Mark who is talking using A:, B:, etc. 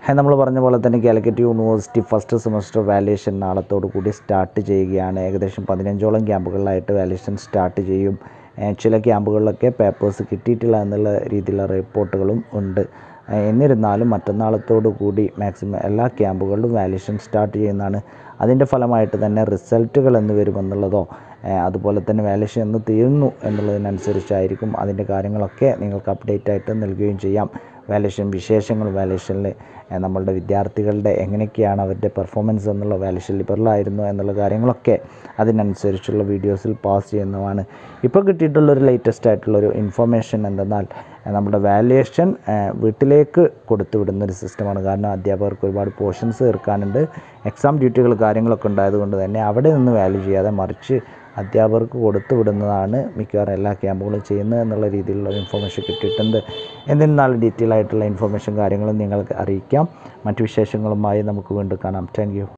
A: നമ്മൾ പറഞ്ഞ പോലെ തന്നെ Calicut university first semester valuation നാളത്തോടു കൂടി സ്റ്റാർട്ട് ചെയ്യുകയാണ് ഏകദേശം പതിനഞ്ചോളം ക്യാമ്പുകളിലായിട്ട് വാല്യുവേഷൻ സ്റ്റാർട്ട് ചെയ്യും ഏഹ് ചില ക്യാമ്പുകളിലൊക്കെ പേപ്പേഴ്സ് കിട്ടിയിട്ടില്ല എന്നുള്ള രീതിയിലുള്ള റിപ്പോർട്ടുകളും ഉണ്ട് ഏഹ് എന്നിരുന്നാലും മറ്റന്നാളത്തോടു കൂടി മാക്സിമം എല്ലാ ക്യാമ്പുകളിലും വാല്യുവേഷൻ സ്റ്റാർട്ട് ചെയ്യുന്നതാണ് അതിൻ്റെ ഫലമായിട്ട് തന്നെ റിസൾട്ടുകൾ എന്ന് വരുമെന്നുള്ളതോ ഏഹ് അതുപോലെ തന്നെ വാല്യുവേഷൻ എന്ന് തീർന്നു എന്നുള്ളതിനനുസരിച്ചായിരിക്കും അതിൻ്റെ കാര്യങ്ങളൊക്കെ നിങ്ങൾക്ക് അപ്ഡേറ്റ് ആയിട്ട് നൽകുകയും ചെയ്യാം വാല്യുവേഷൻ വിശേഷങ്ങൾ വാല്യുവേഷനിൽ നമ്മളുടെ വിദ്യാർത്ഥികളുടെ എങ്ങനെയൊക്കെയാണ് അവരുടെ പെർഫോമൻസ് എന്നുള്ള വാല്യുവേഷൻ ലിബറലായിരുന്നു എന്നുള്ള കാര്യങ്ങളൊക്കെ അതിനനുസരിച്ചുള്ള വീഡിയോസിൽ പാസ് ചെയ്യുന്നതാണ് ഇപ്പോൾ കിട്ടിയിട്ടുള്ളൊരു ലേറ്റസ്റ്റ് ആയിട്ടുള്ളൊരു ഇൻഫർമേഷൻ എന്തെന്നാൽ ഏഹ് നമ്മുടെ വാല്യുവേഷൻ വീട്ടിലേക്ക് കൊടുത്തു വിടുന്ന ഒരു സിസ്റ്റമാണ് കാരണം അധ്യാപകർക്ക് ഒരുപാട് പോർഷൻസ് തീർക്കാനുണ്ട് എക്സാം ഡ്യൂട്ടികൾ കാര്യങ്ങളൊക്കെ ഉണ്ടായതുകൊണ്ട് തന്നെ അവിടെ നിന്ന് വാല്യൂ ചെയ്യാതെ മറിച്ച് അധ്യാപകർക്ക് കൊടുത്തു വിടുന്നതാണ് മിക്കവാറും എല്ലാ ക്യാമ്പുകളും ചെയ്യുന്നത് എന്നുള്ള രീതിയിലുള്ള ഇൻഫർമേഷൻ കിട്ടിയിട്ടുണ്ട് എന്നിരുന്നാലും ഡീറ്റെയിൽ ആയിട്ടുള്ള ഇൻഫർമേഷൻ കാര്യങ്ങളും നിങ്ങൾക്ക് അറിയിക്കാം മറ്റു വിശേഷങ്ങളുമായി നമുക്ക് വീണ്ടും കാണാം താങ്ക്